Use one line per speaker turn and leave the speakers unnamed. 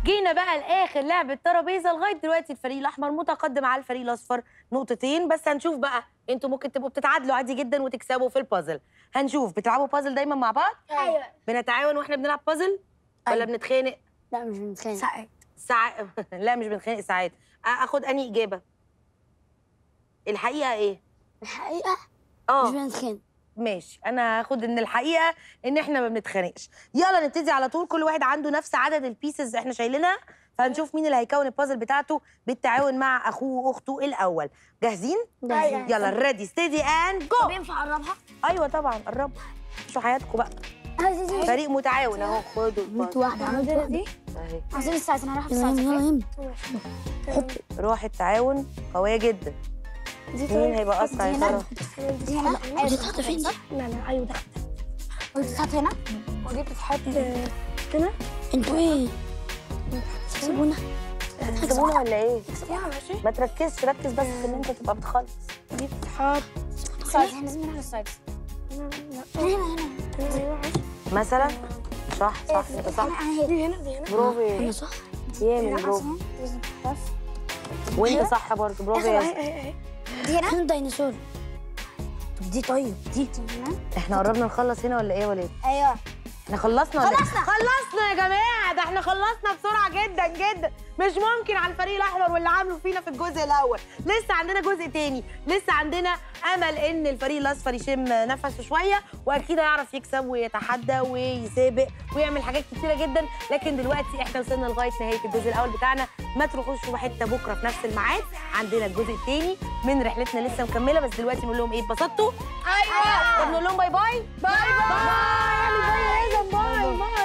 جينا بقى لاخر لعبه ترابيزه لغايه دلوقتي الفريق الاحمر متقدم على الفريق الاصفر نقطتين بس هنشوف بقى انتوا ممكن تبقوا بتتعادلوا عادي جدا وتكسبوا في البازل هنشوف بتلعبوا بازل دايما مع بعض
ايوه
بنتعاون واحنا بنلعب بازل ولا
أيوة.
بنتخانق
لا مش بنتخانق
ساعات
ساعات لا مش بنتخانق ساعات آ- اخد اني اجابه الحقيقه ايه
الحقيقة مش
اه
بنتخانق
ماشي انا هاخد ان الحقيقه ان احنا ما بنتخانقش يلا نبتدي على طول كل واحد عنده نفس عدد البيسز احنا شايلينها فهنشوف مين اللي هيكون البازل بتاعته بالتعاون مع اخوه واخته الاول جاهزين
جاهزين.
يلا ريدي ستيدي اند
طب
جو
ينفع اقربها؟
ايوه طبعا قربوا شوفوا حياتكم بقى فريق متعاون اهو خدوا
عملت
البازل
واحدة عملت واحدة
دي
اهي
عايزين الساعة انا هروح
يلا
الساعة
يلا يلا
روح التعاون قويه جدا
دي
مين هيبقى اسرع يا ترى
دي هنا
دي تتحط فين دي؟
لا لا ايوه ده ودي بتتحط هنا ودي بتتحط هنا
انتوا ايه؟ سيبونا
تسيبونا ولا ايه
يا ماشي
ما تركزش ركز بس في ان انت تبقى بتخلص
دي بتتحط سايد احنا لازم نروح للسايد هنا هنا هنا
مثلا صح صح انت صح
دي هنا دي هنا
برافو يا
انا صح؟
يامن برافو وانت صح برضه برافو يا ياسر.
دي هنا
فين الديناصور؟
طب دي طيب دي
هنا
احنا قربنا نخلص هنا ولا ايه يا ولاد
ايوه
احنا خلصنا ولا إيه؟
خلصنا.
خلصنا يا جماعه ده احنا خلصنا بسرعه جدا جدا مش ممكن على الفريق الاحمر واللي عامله فينا في الجزء الاول لسه عندنا جزء تاني لسه عندنا امل ان الفريق الاصفر يشم نفسه شويه واكيد هيعرف يكسب ويتحدى ويسابق ويعمل حاجات كتيره جدا لكن دلوقتي احنا وصلنا لغايه نهايه الجزء الاول بتاعنا ما تروحوش في حته بكره في نفس الميعاد عندنا الجزء التاني من رحلتنا لسه مكمله بس دلوقتي نقول لهم ايه اتبسطتوا
ايوه
طب نقول لهم باي باي باي باي باي باي باي